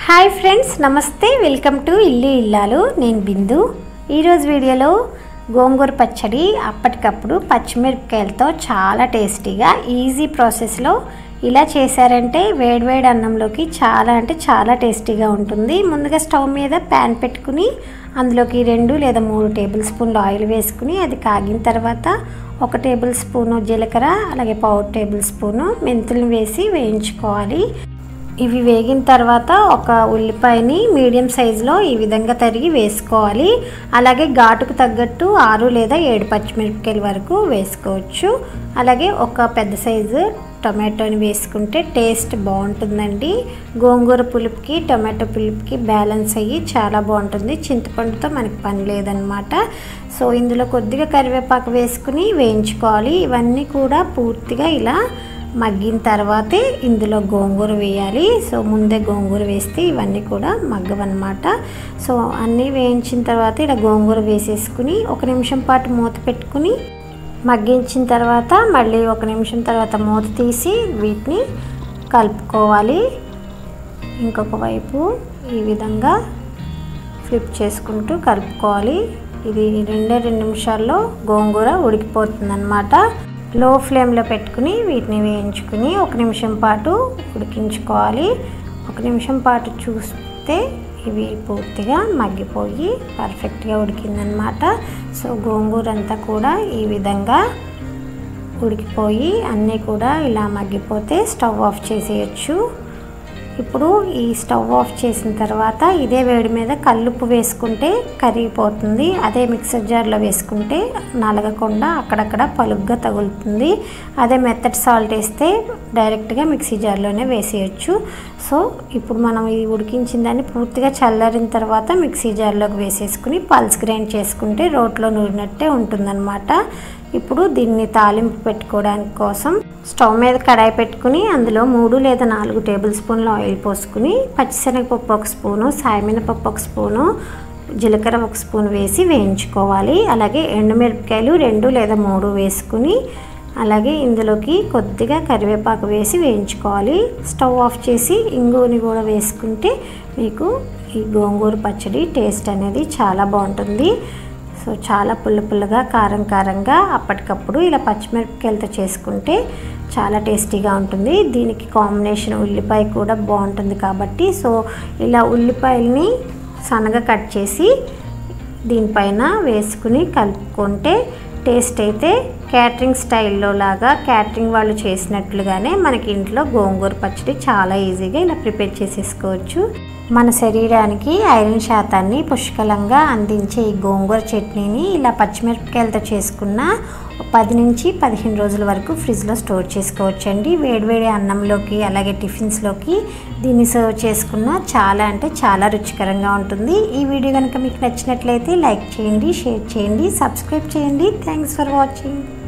hi friends నమస్తే welcome to ఇల్లు ఇల్లాలు నేను బిందు ఈరోజు వీడియోలో గోంగూర పచ్చడి అప్పటికప్పుడు పచ్చిమిరపకాయలతో చాలా టేస్టీగా ఈజీ ప్రాసెస్లో ఇలా చేశారంటే వేడివేడి అన్నంలోకి చాలా అంటే చాలా టేస్టీగా ఉంటుంది ముందుగా స్టవ్ మీద ప్యాన్ పెట్టుకుని అందులోకి రెండు లేదా మూడు టేబుల్ స్పూన్లు ఆయిల్ వేసుకుని అది కాగిన తర్వాత ఒక టేబుల్ స్పూను జీలకర్ర అలాగే పావు టేబుల్ స్పూను మెంతులను వేసి వేయించుకోవాలి ఇవి వేగిన తర్వాత ఒక ఉల్లిపాయని మీడియం సైజులో ఈ విధంగా తరిగి వేసుకోవాలి అలాగే ఘాటుకు తగ్గట్టు ఆరు లేదా ఏడు పచ్చిమిరపకాయల వరకు వేసుకోవచ్చు అలాగే ఒక పెద్ద సైజు టొమాటోని వేసుకుంటే టేస్ట్ బాగుంటుందండి గోంగూర పులుపుకి టొమాటో పులుపుకి బ్యాలెన్స్ అయ్యి చాలా బాగుంటుంది చింతపండుతో మనకి పని లేదనమాట సో ఇందులో కొద్దిగా కరివేపాకు వేసుకుని వేయించుకోవాలి ఇవన్నీ కూడా పూర్తిగా ఇలా మగ్గిన తర్వాతే ఇందులో గోంగూర వేయాలి సో ముందే గోంగూర వేస్తే ఇవన్నీ కూడా మగ్గవన్నమాట సో అన్నీ వేయించిన తర్వాత ఇలా గోంగూర వేసేసుకుని ఒక నిమిషం పాటు మూత పెట్టుకుని మగ్గించిన తర్వాత మళ్ళీ ఒక నిమిషం తర్వాత మూత తీసి వీటిని కలుపుకోవాలి ఇంకొక వైపు ఈ విధంగా ఫ్లిప్ చేసుకుంటూ కలుపుకోవాలి ఇది రెండే రెండు నిమిషాల్లో గోంగూర ఉడికిపోతుందన్నమాట లో ఫ్లేమ్లో పెట్టుకుని వీటిని వేయించుకుని ఒక నిమిషం పాటు ఉడికించుకోవాలి ఒక నిమిషం పాటు చూస్తే ఇవి పూర్తిగా మగ్గిపోయి పర్ఫెక్ట్గా ఉడికిందనమాట సో గోంగూర అంతా కూడా ఈ విధంగా ఉడికిపోయి అన్నీ కూడా ఇలా మగ్గిపోతే స్టవ్ ఆఫ్ చేసేయచ్చు ఇప్పుడు ఈ స్టవ్ ఆఫ్ చేసిన తర్వాత ఇదే వేడి మీద కల్లుప్పు వేసుకుంటే కరిగిపోతుంది అదే మిక్సర్ జార్లో వేసుకుంటే నలగకుండా అక్కడక్కడ పలుగ్గా తగులుతుంది అదే మెత్తటి సాల్ట్ వేస్తే డైరెక్ట్గా మిక్సీ జార్లోనే వేసేయచ్చు సో ఇప్పుడు మనం ఇది ఉడికించిన దాన్ని పూర్తిగా చల్లారిన తర్వాత మిక్సీ జార్లోకి వేసేసుకుని పల్స్ గ్రైండ్ చేసుకుంటే రోట్లో నూరినట్టే ఉంటుందన్నమాట ఇప్పుడు దీన్ని తాలింపు పెట్టుకోవడానికి కోసం స్టవ్ మీద కడాయి పెట్టుకుని అందులో మూడు లేదా నాలుగు టేబుల్ స్పూన్ల ఆయిల్ పోసుకుని పచ్చిశనగపప్పు ఒక స్పూను సాయమినపప్పు ఒక స్పూను జీలకర్ర ఒక స్పూన్ వేసి వేయించుకోవాలి అలాగే ఎండుమిరపకాయలు రెండు లేదా మూడు వేసుకుని అలాగే ఇందులోకి కొద్దిగా కరివేపాకు వేసి వేయించుకోవాలి స్టవ్ ఆఫ్ చేసి ఇంగుని కూడా వేసుకుంటే మీకు ఈ గోంగూర పచ్చడి టేస్ట్ అనేది చాలా బాగుంటుంది సో చాలా పుల్ల పుల్లగా కారం కారంగా అప్పటికప్పుడు ఇలా పచ్చిమిరపకాయలతో చేసుకుంటే చాలా టేస్టీగా ఉంటుంది దీనికి కాంబినేషన్ ఉల్లిపాయ కూడా బాగుంటుంది కాబట్టి సో ఇలా ఉల్లిపాయల్ని సన్నగా కట్ చేసి దీనిపైన వేసుకుని కలుపుకుంటే టేస్ట్ అయితే క్యాటరింగ్ స్టైల్లో లాగా క్యాటరింగ్ వాళ్ళు చేసినట్లుగానే మనకి ఇంట్లో గోంగూర పచ్చడి చాలా ఈజీగా ఇలా ప్రిపేర్ చేసేసుకోవచ్చు మన శరీరానికి ఐరన్ శాతాన్ని పుష్కలంగా అందించే ఈ గోంగూర చట్నీని ఇలా పచ్చిమిరపకాయలతో చేసుకున్న పది నుంచి పదిహేను రోజుల వరకు ఫ్రిడ్జ్లో స్టోర్ చేసుకోవచ్చండి వేడివేడి అన్నంలోకి అలాగే టిఫిన్స్లోకి దీన్ని సర్వ్ చేసుకున్న చాలా అంటే చాలా రుచికరంగా ఉంటుంది ఈ వీడియో కనుక మీకు నచ్చినట్లయితే లైక్ చేయండి షేర్ చేయండి సబ్స్క్రైబ్ చేయండి థ్యాంక్స్ ఫర్ వాచింగ్